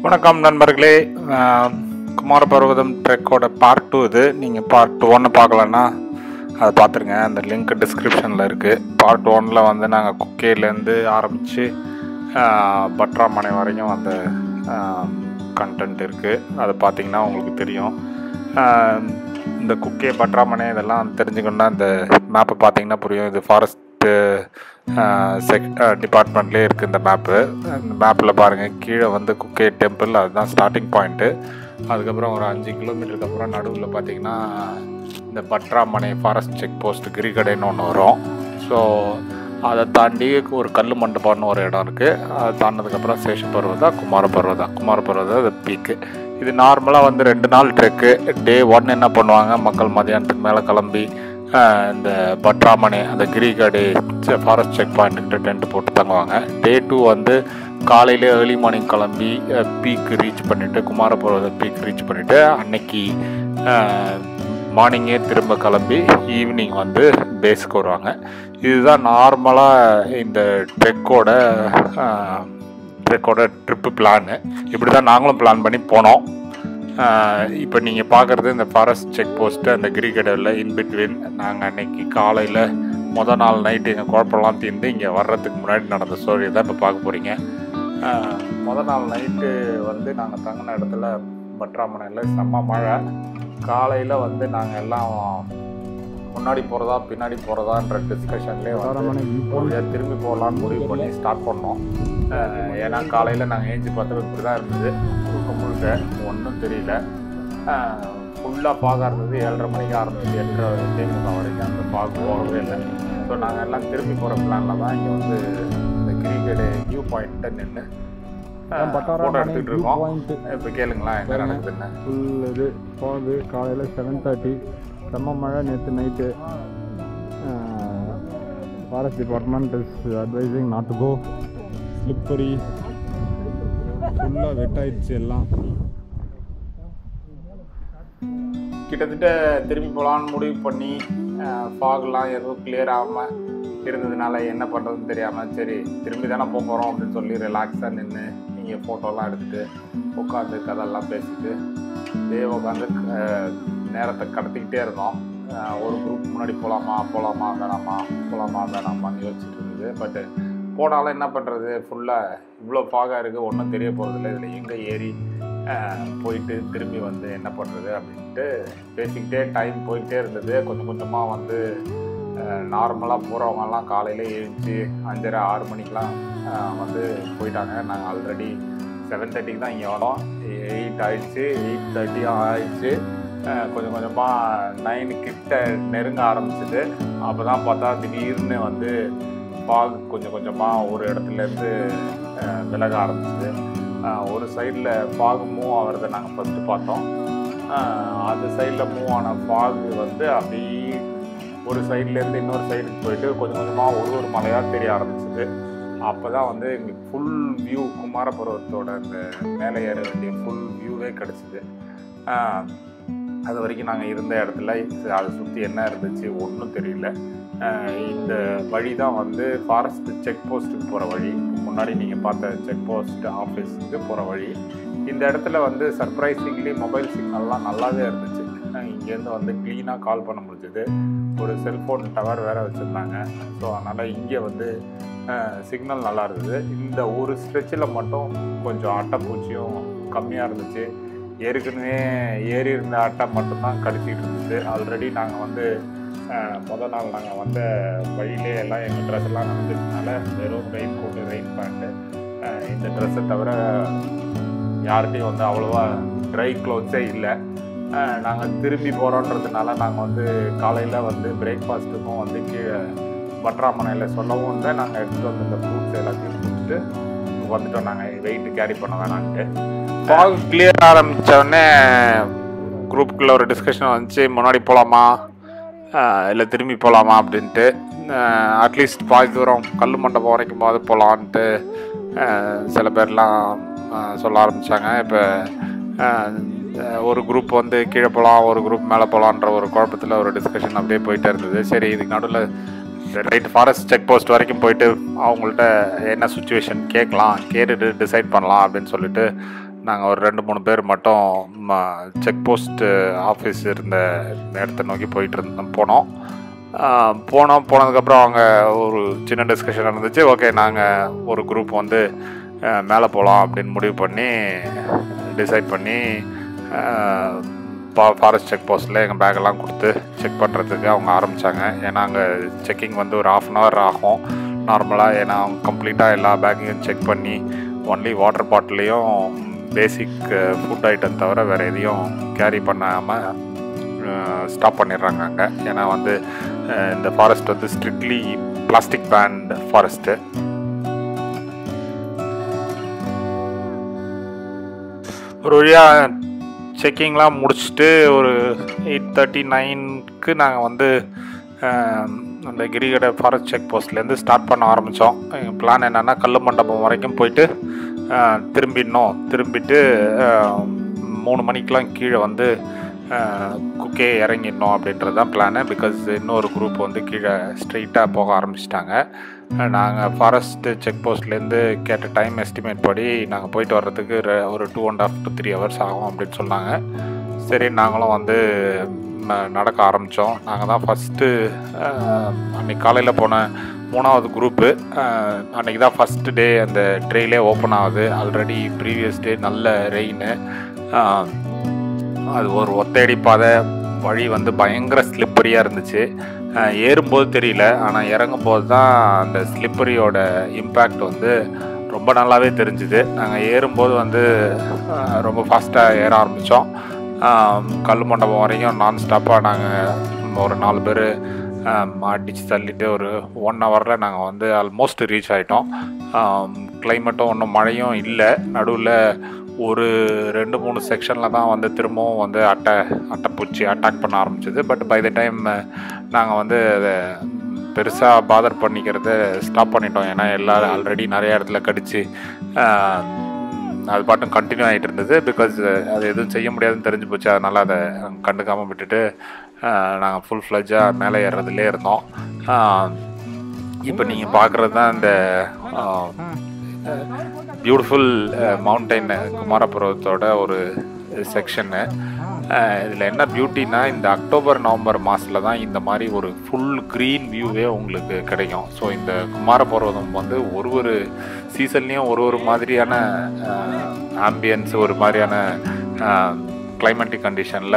வணக்கம் நண்பர்களே ஆஹ் குமாரபர்வதம் ட்ரெக்கோட part two இது நீங்கள் பார்ட் ஒன்று பார்க்கலன்னா அதை பார்த்துருங்க அந்த லிங்க் டிஸ்கிரிப்ஷனில் இருக்குது பார்ட் ஒனில் வந்து நாங்கள் குக்கேலேருந்து ஆரம்பித்து பட்ராமனை வரைக்கும் அந்த கண்டென்ட் இருக்குது அதை பார்த்தீங்கன்னா உங்களுக்கு தெரியும் ஆஹ் இந்த குக்கே பட்ராமனை இதெல்லாம் தெரிஞ்சுக்கணுன்னா இந்த மேப்பை பார்த்தீங்கன்னா புரியும் இது ஃபாரஸ்ட்டு செக் டிபார்ட்மெண்ட்லேயே இருக்குது இந்த மேப்பு இந்த மேப்பில் பாருங்கள் கீழே வந்து குக்கே டெம்பிள் அதுதான் ஸ்டார்டிங் பாயிண்ட்டு அதுக்கப்புறம் ஒரு அஞ்சு கிலோமீட்டருக்கு அப்புறம் நடுவில் பார்த்தீங்கன்னா இந்த பட்ராமனை ஃபாரஸ்ட் செக் போஸ்ட் கிரிகடைன்னு ஒன்று வரும் ஸோ அதை தாண்டி ஒரு கல் மண்டபம்னு ஒரு இடம் இருக்குது அதை தாண்டினதுக்கப்புறம் சேஷ பர்வதா குமார பர்வதா குமார பர்வதா அது பீக்கு இது நார்மலாக வந்து ரெண்டு நாள் ட்ரெக்கு டே ஒன் என்ன பண்ணுவாங்க மக்கள் மதியானத்துக்கு மேலே கிளம்பி ஆஹ், இந்த பட்ராமனை அந்த Girigadde forest check point tent போட்டு தங்குவாங்க டே டூ வந்து காலையிலே ஏர்லி மார்னிங் கிளம்பி பீக் ரீச் பண்ணிவிட்டு குமாரபுரத்தை பீக் ரீச் பண்ணிவிட்டு அன்னைக்கு மார்னிங்கே திரும்ப கிளம்பி ஈவினிங் வந்து பேஸுக்கு வருவாங்க இதுதான் நார்மலாக இந்த ட்ரெக்கோட ட்ரெக்கோட ட்ரிப்பு பிளான்னு இப்படி தான் நாங்களும் பிளான் பண்ணி போனோம் இப்போ நீங்கள் பார்க்குறது இந்த ஃபாரஸ்ட் செக் போஸ்ட்டு அந்த கிரிகடலில் இன்பிட்வீன் நாங்கள் அன்னைக்கு காலையில் மொதல் நாள் நைட்டு எங்கள் குழப்பம்லாம் தீர்ந்து இங்கே வர்றதுக்கு முன்னாடி நடந்த ஸ்டோரி தான் இப்போ பார்க்க போகிறீங்க மொதல் நாள் நைட்டு வந்து நாங்கள் தங்கின இடத்துல பட்ராமனையில் செம்ம மழை காலையில் வந்து நாங்கள் எல்லாம் முன்னாடி போகிறதா பின்னாடி போகிறதான்ற டிஸ்கஷன்லேயே வந்து ஒரு திரும்பி போகலான்னு முடிவு பண்ணி ஸ்டார்ட் பண்ணோம் அஹ் ஏன்னா காலையில் நாங்கள் ஏஞ்சி பார்த்தப்ப இப்படி தான் இருந்தது முழுக்க முழுக்க ஒன்றும் தெரியல ஃபுல்லாக பார்க்க இருந்தது ஏழரை மணிக்கு ஆரம்பிச்சு எட்டரை தேமுக வரைக்கும் அந்த பார்க்க போகவே இல்லை ஸோ நாங்கள் எல்லாம் திரும்பி போகிற பிளானில் தான் இங்கே வந்து இந்த கிரிக்கெட் வியூ பாயிண்ட்டை நின்று ஃபோட்டோ எடுத்துகிட்டு இருக்கோம் இப்போ கேளுங்களேன் என்ன நடக்குதுன்னு ஃபுல் இது போகுது காலையில் செவன் தேர்ட்டி செம்ம மழை நேற்று night forest department is advising not to go slippery ஃபுல்லாக வெட்டாயிடுச்சு எல்லாம் கிட்டத்தட்ட திரும்பி போகலான்னு முடிவு பண்ணி ஃபாக்லாம் எதுவும் கிளியர் ஆகாமல் இருந்ததுனால என்ன பண்ணுறதுன்னு தெரியாமல் சரி திரும்பி தானே போக போகிறோம் அப்படின்னு சொல்லி ரிலாக்ஸாக நின்று இங்கே ஃபோட்டோலாம் எடுத்துட்டு உட்காந்து கதெல்லாம் பேசிட்டு இதே உட்காந்து நேரத்தை கடத்திக்கிட்டே இருந்தோம் அஹ் ஒரு குரூப் முன்னாடி போகலாமா போகலாமா வேணாமா போகலாமா வேணாமான்னு யோசிச்சுட்டு இருந்தது பட்டு போனாலும் என்ன பண்ணுறது ஃபுல்லாக இவ்வளோ ஃபாகாக இருக்குது ஒன்றும் தெரிய போகிறதில்ல இதில் எங்கே ஏறி அஹ் போயிட்டு திரும்பி வந்து என்ன பண்ணுறது அப்படின்ட்டு பேசிக்கிட்டே டைம் போயிட்டே இருந்தது கொஞ்சம் கொஞ்சமாக வந்து நார்மலாக போகிறவங்கலாம் காலையில் எழுந்துச்சு அஞ்சரை ஆறு மணிக்கெலாம் அஹ் வந்து போயிட்டாங்க நாங்கள் ஆல்ரெடி செவன் தேர்ட்டிக்கு தான் இங்கே வரோம் எயிட் ஆயிடுச்சு எயிட் தேர்ட்டி ஆயிடுச்சு அஹ் கொஞ்சம் கொஞ்சமாக நைனு கிட்ட நெருங்க ஆரம்பிச்சிது அப்போ தான் பார்த்தா திடீர்னு வந்து ஃபாக் கொஞ்சம் கொஞ்சமாக ஒரு இடத்துலேருந்து விலக ஆரம்பிச்சிது ஆஹ் ஒரு சைடில் ஃபாக் மூவ் ஆகிறத நாங்கள் ஃபஸ்ட்டு பார்த்தோம் ஆஹ் அந்த சைடில் மூவ் ஆன ஃபாக் வந்து அப்படியே ஒரு சைட்லேருந்து இன்னொரு சைடுக்கு போயிட்டு கொஞ்சம் கொஞ்சமாக ஒரு ஒரு மலையாக தெரிய ஆரம்பிச்சிது அப்போ தான் வந்து எங்களுக்கு ஃபுல் வியூ குமாரபுரத்தோட அந்த மேலே ஏற வேண்டிய ஃபுல் வியூவே கிடச்சிது அது வரைக்கும் நாங்கள் இருந்த இடத்துல அதை சுற்றி என்ன இருந்துச்சு ஒன்றும் தெரியல ஆஹ் இந்த வழி தான் வந்து ஃபாரஸ்ட் செக் போஸ்ட்டுக்கு போகிற வழி முன்னாடி நீங்கள் பார்த்த செக் போஸ்ட் ஆஃபீஸுக்கு போகிற வழி இந்த இடத்துல வந்து சர்ப்ரைசிங்லி மொபைல் சிக்னல்லாம் நல்லாவே இருந்துச்சு ஆஹ் இங்கேருந்து வந்து க்ளீனாக கால் பண்ண முடிஞ்சது ஒரு செல்ஃபோன் டவர் வேறு வச்சுருந்தாங்க ஸோ அதனால் இங்கே வந்து சிக்னல் நல்லா இருந்தது இந்த ஒரு ஸ்ட்ரெச்சில் மட்டும் கொஞ்சம் அட்டைப்பூச்சியும் கம்மியாக இருந்துச்சு ஏற்கனவே ஏறி இருந்த அட்டை மட்டும்தான் கடிச்சிட்டு இருந்துச்சு ஆல்ரெடி நாங்கள் வந்து அஹ், முத நாள் நாங்கள் வந்த வழியிலே எல்லாம் எங்கள் ட்ரெஸ் எல்லாம் நனைஞ்சதுனால வெறும் ரெயின் கோட்டு ரெயின் பேண்ட்டு இந்த ட்ரெஸ்ஸை தவிர யார்கிட்டையும் வந்து அவ்வளோவா ட்ரை க்ளோத்ஸே இல்லை நாங்கள் திரும்பி போகிறோன்றதுனால நாங்கள் வந்து காலையில் வந்து பிரேக்ஃபாஸ்ட்டுக்கும் வந்து கீழே பட்ராமனையில் சொல்லவும் இல்லை நாங்கள் எடுத்துகிட்டு வந்து இந்த ஃப்ரூட்ஸ் எல்லாத்தையும் குடிச்சிட்டு வந்துட்டோம் நாங்கள் வெயிட் கேரி பண்ண வேணான்ட்டு ஃபாக் கிளியர் ஆரம்பித்தோடனே குரூப்புக்குள்ளே ஒரு டிஸ்கஷன் வந்துச்சு முன்னாடி போகலாமா இல்லை திரும்பி போகலாமா அப்படின்ட்டு அட்லீஸ்ட் பாதி தூரம் கல் மண்டபம் வரைக்கும் போது போகலான்ட்டு சில பேர்லாம் அஹ், சொல்ல ஆரம்பித்தாங்க இப்போ ஒரு குரூப் வந்து கீழே போகலாம் ஒரு குரூப் மேலே போகலான்ற ஒரு குழப்பத்தில் ஒரு டிஸ்கஷன் அப்படியே போயிட்டே இருந்தது சரி இதுக்கு நடுவில் ரைட் ஃபாரஸ்ட் செக் போஸ்ட் வரைக்கும் போயிட்டு அவங்கள்ட்ட என்ன சுச்சுவேஷன் கேட்கலாம் கேட்டுட்டு டிசைட் பண்ணலாம் அப்படின்னு சொல்லிட்டு நாங்கள் ஒரு ரெண்டு மூணு பேர் மட்டும் செக் போஸ்ட் ஆஃபீஸ் இருந்த இடத்த நோக்கி போயிட்டு இருந்தோம் போனோம் ஆஹ் போனோம் போனதுக்கப்புறம் அவங்க ஒரு சின்ன டிஸ்கஷன் இருந்துச்சு ஓகே நாங்கள் ஒரு குரூப் வந்து ஆஹ் மேலே போகலாம் அப்படின்னு முடிவு பண்ணி டிசைட் பண்ணி பா ஃபாரஸ்ட் செக் போஸ்ட்டில் எங்கள் பேக்கெல்லாம் கொடுத்து செக் பண்ணுறதுக்கு அவங்க ஆரம்பித்தாங்க ஏன்னா அங்கே செக்கிங் வந்து ஒரு ஆஃப் அன் ஹவர் ஆகும் நார்மலாக ஏன்னா அவங்க கம்ப்ளீட்டாக எல்லா பேக்கையும் செக் பண்ணி ஒன்லி வாட்டர் பாட்டிலையும் பேசிக் ஃபுட் ஐட்டம் தவிர வேறு எதையும் கேரி பண்ணாமல் ஸ்டாப் பண்ணிடுறாங்க அங்கே ஏன்னா வந்து அஹ், இந்த ஃபாரஸ்ட் வந்து ஸ்ட்ரிக்ட்லி பிளாஸ்டிக் பேண்ட் ஃபாரஸ்ட்டு ஒரு வழியாக செக்கிங்லாம் முடிச்சுட்டு ஒரு எயிட் தேர்ட்டி நைனுக்கு நாங்கள் வந்து அஹ், அந்த கிரிகடை ஃபாரஸ்ட் செக் போஸ்ட்லேருந்து ஸ்டார்ட் பண்ண ஆரம்பித்தோம் எங்கள் பிளான் என்னென்னா கல்லு மண்டபம் வரைக்கும் போயிட்டு அஹ், திரும்பிடணும் திரும்பிட்டு அஹ், மூணு மணிக்கெலாம் கீழே வந்து அஹ், குக்கே இறங்கிடணும் அப்படின்றது தான் பிளானு பிகாஸ் இன்னொரு குரூப் வந்து கீழே ஸ்ட்ரெயிட்டாக போக ஆரம்பிச்சிட்டாங்க நாங்கள் ஃபாரஸ்ட் செக் போஸ்ட்லேருந்து கேட்ட டைம் எஸ்டிமேட் படி நாங்கள் போயிட்டு வர்றதுக்கு ரெ- ஒரு two and half to three hours ஆகும் அப்படின்னு சொன்னாங்க சரி நாங்களும் வந்து ம- நடக்க ஆரம்பித்தோம் நாங்கள் தான் ஃபஸ்ட்டு அன்றைக்கி காலையில் போன மூணாவது குரூப்பு அன்றைக்கி தான் ஃபஸ்ட்டு டே அந்த ட்ரெயிலே ஓப்பன் ஆகுது ஆல்ரெடி ப்ரீவியஸ் டே நல்ல ரெயின் அது ஒரு ஒத்தையடி பாதை வழி வந்து பயங்கர ஸ்லிப்பரியாக இருந்துச்சு அஹ் ஏறும்போது தெரியல ஆனால் இறங்கும்போது தான் அந்த ஸ்லிப்பரியோட இம்பேக்ட் வந்து ரொம்ப நல்லாவே தெரிஞ்சுது நாங்கள் ஏறும்போது வந்து அஹ், ரொம்ப ஃபாஸ்ட்டாக ஏற ஆரம்பித்தோம் கல் மண்டபம் வரைக்கும் நான் ஸ்டாப்பாக நாங்கள் ஒரு நாலு பேர் அடித்து தள்ளிட்டு ஒரு ஒன் ஹவரில் நாங்கள் வந்து ஆல்மோஸ்ட் ரீச் ஆகிட்டோம் கிளைமேட்டும் ஒன்றும் மழையும் இல்லை நடுவில் ஒரு ரெண்டு மூணு செக்ஷனில் தான் வந்து திரும்பவும் வந்து அட்டை அட்டைப்பூச்சி அட்டாக் பண்ண ஆரம்பிச்சது பட் பை த டைம் நாங்கள் வந்து அதை பெருசாக பாதர் பண்ணிக்கிறத ஸ்டாப் பண்ணிட்டோம் ஏன்னா எல்லா ஆல்ரெடி நிறைய இடத்துல கடிச்சு ஆஹ், அது பாட்டும் கண்டினியூ ஆகிட்டு இருந்தது பிகாஸ் அது எதுவும் செய்ய முடியாதுன்னு தெரிஞ்சு போச்சு அதனால் அதை கண்டுக்காமல் விட்டுட்டு நாங்கள் ஃபுல் ஃப்ளஜாக மேலே ஏறுறதுலே இருந்தோம் இப்போ நீங்கள் பார்க்குறது தான் இந்த பியூட்டிஃபுல் மவுண்டைன் குமாரபுரத்தோட ஒரு செக்ஷனு இதில் என்ன பியூட்டினா இந்த அக்டோபர் நவம்பர் மாதத்தில் தான் இந்த மாதிரி ஒரு ஃபுல் க்ரீன் வியூவே உங்களுக்கு கிடைக்கும் ஸோ இந்த குமாரபர்வதம் வந்து ஒரு ஒரு சீசன்லேயும் ஒரு ஒரு மாதிரியான ஆம்பியன்ஸ் ஒரு மாதிரியான கிளைமேட்டிக் கண்டிஷனில்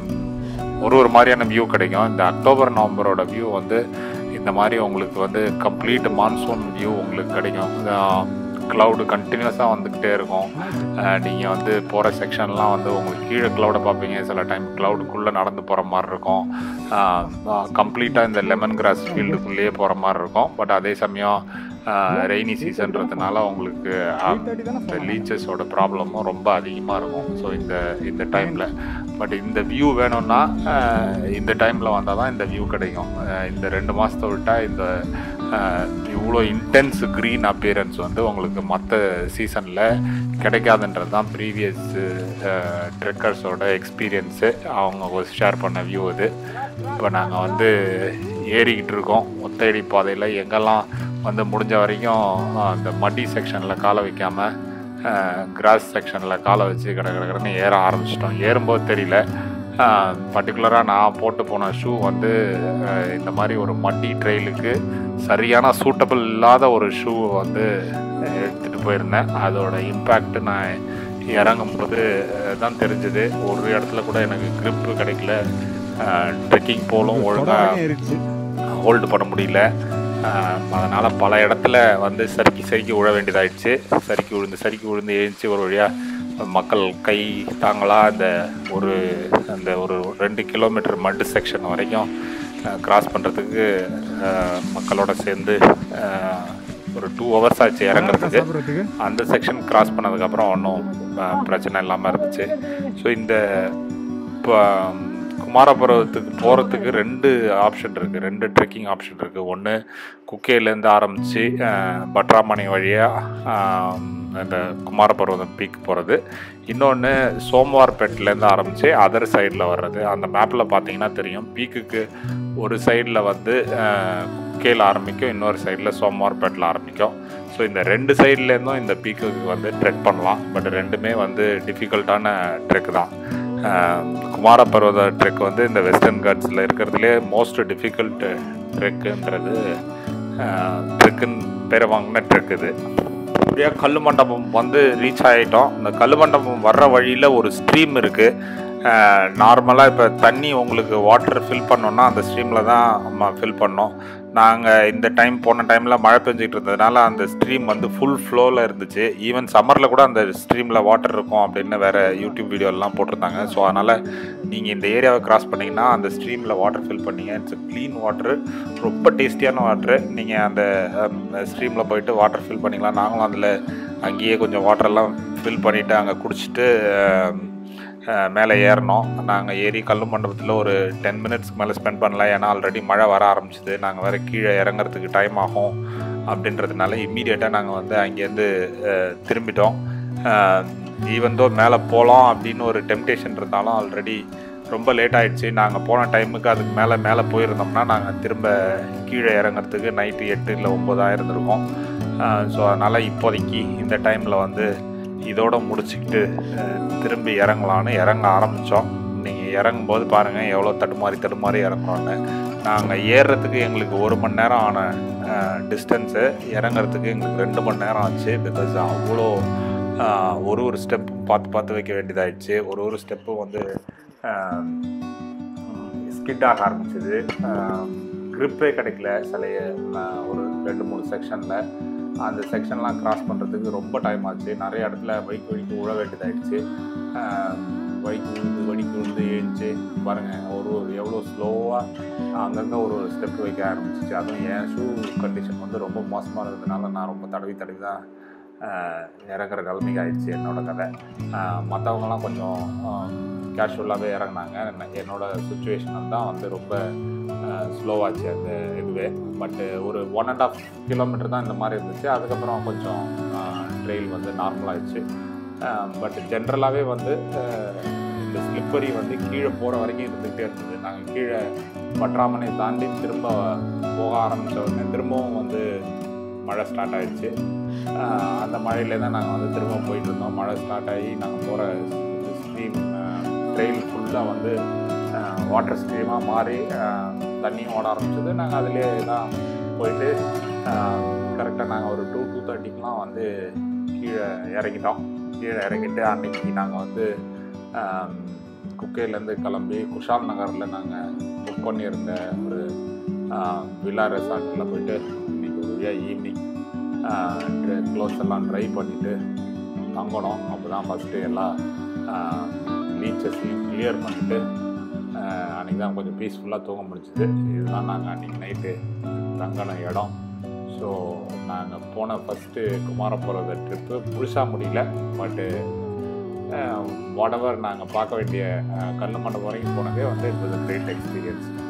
ஒரு ஒரு மாதிரியான வியூ கிடைக்கும் இந்த அக்டோபர் நவம்பரோட வியூ வந்து இந்த மாதிரி உங்களுக்கு வந்து கம்ப்ளீட் மான்சூன் வியூ உங்களுக்கு கிடைக்கும் க்ளவுடு கண்டினியூஸாக வந்துக்கிட்டே இருக்கும் நீங்கள் வந்து போகிற செக்ஷன்லாம் வந்து உங்களுக்கு கீழே க்ளவுடை பார்ப்பீங்க சில டைம் க்ளவுடுக்குள்ளே நடந்து போகிற மாதிரி இருக்கும் கம்ப்ளீட்டாக இந்த லெமன் கிராஸ் ஃபீல்டுக்குள்ளேயே போகிற மாதிரி இருக்கும் பட் அதே சமயம் ரெய்னி சீசன்றதுனால உங்களுக்கு இந்த லீச்சஸோட ப்ராப்ளமும் ரொம்ப அதிகமாக இருக்கும் ஸோ இந்த இந்த டைமில் பட் இந்த வியூ வேணும்னா அஹ், இந்த டைமில் வந்தால் தான் இந்த வியூ கிடைக்கும் அஹ், இந்த ரெண்டு மாதத்தை விட்டால் இந்த அஹ், இவ்வளோ இன்டென்ஸ் க்ரீன் அப்பியரன்ஸ் வந்து உங்களுக்கு மற்ற சீசனில் கிடைக்காதுன்றது தான் ப்ரீவியஸ் ட்ரெக்கர்ஸோட எக்ஸ்பீரியன்ஸு அவங்க ஷேர் பண்ண வியூ அது இப்போ நாங்கள் வந்து ஏறிக்கிட்டு இருக்கோம் ஒத்தையடி பாதையில் எங்கெல்லாம் வந்து முடிஞ்ச வரைக்கும் அஹ், அந்த மடி செக்ஷனில் காலை வைக்காமல் கிராஸ் செக்ஷனில் காலை வச்சு கட கட கடன்னு ஏற ஆரம்பிச்சிட்டோம் ஏறும்போது தெரியல பர்டிகுலராக நான் போட்டு போன ஷூ வந்து அஹ், இந்த மாதிரி ஒரு மட்டி ட்ரெயிலுக்கு சரியான சூட்டபிள் இல்லாத ஒரு ஷூ வந்து எடுத்துகிட்டு போயிருந்தேன் அதோட இம்பேக்ட் நான் இறங்கும்போது அஹ், தான் தெரிஞ்சுது ஒரு இடத்துல கூட எனக்கு grip கிடைக்கல ட்ரெக்கிங் போலும் ஒழுங்காக ஹோல்டு பண்ண முடியல அதனால் பல இடத்துல வந்து சறுக்கி சறுக்கி விழ வேண்டியதாயிடுச்சு சறுக்கி விழுந்து சறுக்கி விழுந்து எழுந்துச்சு ஒரு வழியாக மக்கள் கை தாங்களாக அந்த ஒரு அந்த ஒரு ரெண்டு கிலோமீட்டர் மட்டு செக்ஷன் வரைக்கும் கிராஸ் பண்ணுறதுக்கு மக்களோட சேர்ந்து அஹ், ஒரு டூ ஹவர்ஸ் ஆச்சு இறங்குறதுக்கு சாப்பிட்றதுக்கு அந்த செக்ஷன் கிராஸ் பண்ணதுக்கப்புறம் ஒன்றும் பிரச்சனை இல்லாமல் இருந்துச்சு ஸோ இந்த இப்போ குமாரபுரத்துக்கு போகிறதுக்கு ரெண்டு ஆப்ஷன் இருக்குது ரெண்டு ட்ரெக்கிங் ஆப்ஷன் இருக்குது ஒன்று குக்கேலேருந்து ஆரம்பித்து பட்ராமணி வழியாக இந்த குமாரபர்வதம் பீக் போகிறது இன்னொன்று சோமவார்பேட்டிலேருந்து ஆரம்பித்து அதர் சைடில் வர்றது அந்த மேப்பில் பார்த்தீங்கன்னா தெரியும் பீக்குக்கு ஒரு சைடில் வந்து குக்கேல ஆரம்பிக்கும் இன்னொரு சைடில் சோமார்பேட்டில் ஆரம்பிக்கும் ஸோ இந்த ரெண்டு சைட்லேருந்தும் இந்த பீக்குக்கு வந்து ட்ரெக் பண்ணலாம் பட் ரெண்டுமே வந்து டிஃபிகல்ட்டான ட்ரெக் தான் ஆஹ் குமார பர்வத ட்ரெக் வந்து இந்த வெஸ்டர்ன் காட்ஸில் இருக்கிறதுலே மோஸ்ட் டிஃபிகல்ட் ட்ரெக்குன்றது ட்ரெக்குன்னு பேரை வாங்கின ட்ரெக் இது அப்படியே கல் மண்டபம் வந்து ரீச் ஆகிட்டோம் இந்த கல் மண்டபம் வர்ற வழியில் ஒரு ஸ்ட்ரீம் இருக்குது நார்மலாக இப்போ தண்ணி உங்களுக்கு வாட்டர் ஃபில் பண்ணோன்னா அந்த ஸ்ட்ரீமில் தான் நம்ம ஃபில் பண்ணோம் நாங்கள் இந்த டைம் போன டைமில் மழை பெஞ்சிட்டு இருந்ததுனால அந்த ஸ்ட்ரீம் வந்து ஃபுல் ஃப்ளோவில் இருந்துச்சு ஈவன் சம்மரில் கூட அந்த ஸ்ட்ரீமில் வாட்டர் இருக்கும் அப்படின்னு வேறு யூடியூப் வீடியோலாம் போட்டிருந்தாங்க ஸோ அதனால் நீங்கள் இந்த ஏரியாவை கிராஸ் பண்ணிங்கன்னா அந்த ஸ்ட்ரீமில் வாட்டர் ஃபில் பண்ணீங்க இட்ஸ் க்ளீன் வாட்ரு ரொம்ப டேஸ்டியான வாட்ரு நீங்கள் அந்த ஸ்ட்ரீமில் போயிட்டு வாட்டர் ஃபில் பண்ணிக்கலாம் நாங்களும் அதில் அங்கேயே கொஞ்சம் வாட்டரெல்லாம் ஃபில் பண்ணிவிட்டு அங்கே குடிச்சிட்டு அஹ், மேலே ஏறினோம் நாங்கள் ஏறி கல்லு மண்டபத்தில் ஒரு டென் மினிட்ஸ்க்கு மேலே ஸ்பெண்ட் பண்ணல ஏன்னா ஆல்ரெடி மழை வர ஆரம்பிச்சிது நாங்கள் வேறு கீழே இறங்குறதுக்கு டைம் ஆகும் அப்படின்றதுனால இம்மீடியட்டாக நாங்கள் வந்து அங்கேருந்து அஹ், திரும்பிட்டோம் ஈவன் தோ மேலே போகலாம் அப்படின்னு ஒரு டெம்டேஷன் இருந்தாலும் ஆல்ரெடி ரொம்ப லேட் ஆயிடுச்சு நாங்கள் போன டைமுக்கு அதுக்கு மேலே மேலே போயிருந்தோம்னா நாங்கள் திரும்ப கீழே இறங்குறதுக்கு நைட்டு எட்டு இல்லை ஒம்பது ஆயிருந்திருக்கோம் ஸோ அதனால் இப்போதைக்கு இந்த டைமில் வந்து இதோட முடிச்சுக்கிட்டு அஹ், திரும்பி இறங்கலான்னு இறங்க ஆரம்பித்தோம் நீங்கள் இறங்கும்போது பாருங்கள் எவ்வளோ தடுமாறி தடுமாறி இறங்குறோன்னு நாங்கள் ஏறுறதுக்கு எங்களுக்கு ஒரு மணி நேரம் ஆன டிஸ்டன்ஸு இறங்குறதுக்கு எங்களுக்கு ரெண்டு மணி நேரம் ஆச்சு பிகாஸ் அவ்வளோ அஹ், ஒரு ஒரு ஸ்டெப்பும் பார்த்து பார்த்து வைக்க வேண்டியதாயிடுச்சு ஒரு ஒரு ஸ்டெப்பும் வந்து ஸ்கிட் ஆக ஆரம்பிச்சது க்ரிப்பே கிடைக்கல சிலைய அஹ், ஒரு ரெண்டு மூணு செக்ஷனில் அந்த செக்ஷன்லாம் கிராஸ் பண்ணுறதுக்கு ரொம்ப டைம் ஆச்சு நிறைய இடத்துல பைக் வடிக்கு உழ வேண்டியதாயிடுச்சு பைக் விழுந்து வடிக்கு விழுந்து எழுந்துச்சு பாருங்கள் ஒரு ஒரு எவ்வளோ ஸ்லோவாக அங்கங்கே ஒரு ஒரு ஸ்டெப் வைக்க ஆரம்பிச்சிச்சு அதுவும் என் ஷூ கண்டிஷன் வந்து ரொம்ப மோசமாக இருந்ததுனால நான் ரொம்ப தடவி தடவி தான் ஆஹ், இறங்குற நிலைமைக்கு ஆயிடுச்சு என்னோட கதை மற்றவங்கலாம் கொஞ்சம் கேஷுவலாகவே இறங்குனாங்க என்ன- என்னோட சுச்சுவேஷன் தான் வந்து ரொம்ப ஸ்லோவாச்சு அந்த இதுவே பட்டு ஒரு ஒன் அண்ட் ஆஃப் கிலோமீட்டர் தான் இந்த மாதிரி இருந்துச்சு அதுக்கப்புறம் கொஞ்சம் ட்ரெயில் வந்து நார்மல் ஆயிடுச்சு பட் ஜென்ரலாகவே வந்து ஆஹ், இந்த ஸ்லிப்பரி வந்து கீழே போகிற வரைக்கும் இருந்துகிட்டே இருந்தது நாங்கள் கீழே பற்றாமனை தாண்டி திரும்ப போக ஆரம்பித்த உடனே திரும்பவும் வந்து மழை ஸ்டார்ட் ஆயிடுச்சு ஆஹ், அந்த மழையிலே தான் நாங்கள் வந்து திரும்ப போயிட்டு இருந்தோம் மழை ஸ்டார்ட் ஆகி நாங்கள் போகிற ஸ்ட்ரீம் ட்ரெயில் ஃபுல்லாக வந்து வாட்டர் ஸ்ட்ரீமாக மாறி ஆஹ், தண்ணியும் ஓட ஆரம்பிச்சது நாங்கள் அதிலே தான் போயிட்டு கரெக்டாக நாங்கள் ஒரு டூ டூ தேர்ட்டிக்கெலாம் வந்து கீழே இறங்கிட்டோம் கீழே இறங்கிட்டு அன்னைக்கு நாங்கள் வந்து ஆம், குக்கையிலேருந்து கிளம்பி குஷால் நகரில் நாங்கள் புக் பண்ணியிருந்த ஒரு வில்லா ரெசார்ட்டில் போயிட்டு இன்னைக்கு ஒரு வழியாக ஈவினிங் க்ளோஸ் எல்லாம் ட்ரை பண்ணிவிட்டு தங்கணும் அப்போ தான் ஃபஸ்ட்டு எல்லா பீச்சஸையும் கிளியர் பண்ணிவிட்டு அன்றைக்கி தான் கொஞ்சம் பீஸ்ஃபுல்லாக தூங்க முடிஞ்சுது இதுதான் நாங்கள் அன்றைக்கி நைட்டு தங்கின இடம் ஸோ நாங்கள் போன ஃபஸ்ட்டு குமாரபுரத ட்ரிப்பு முழுசாக முடியல பட்டு வாட் எவர் நாங்கள் பார்க்க வேண்டிய அஹ், கல்லு மண்டபம் வரைக்கும் போனதே வந்து இட் வாஸ் கிரேட் எக்ஸ்பீரியன்ஸ்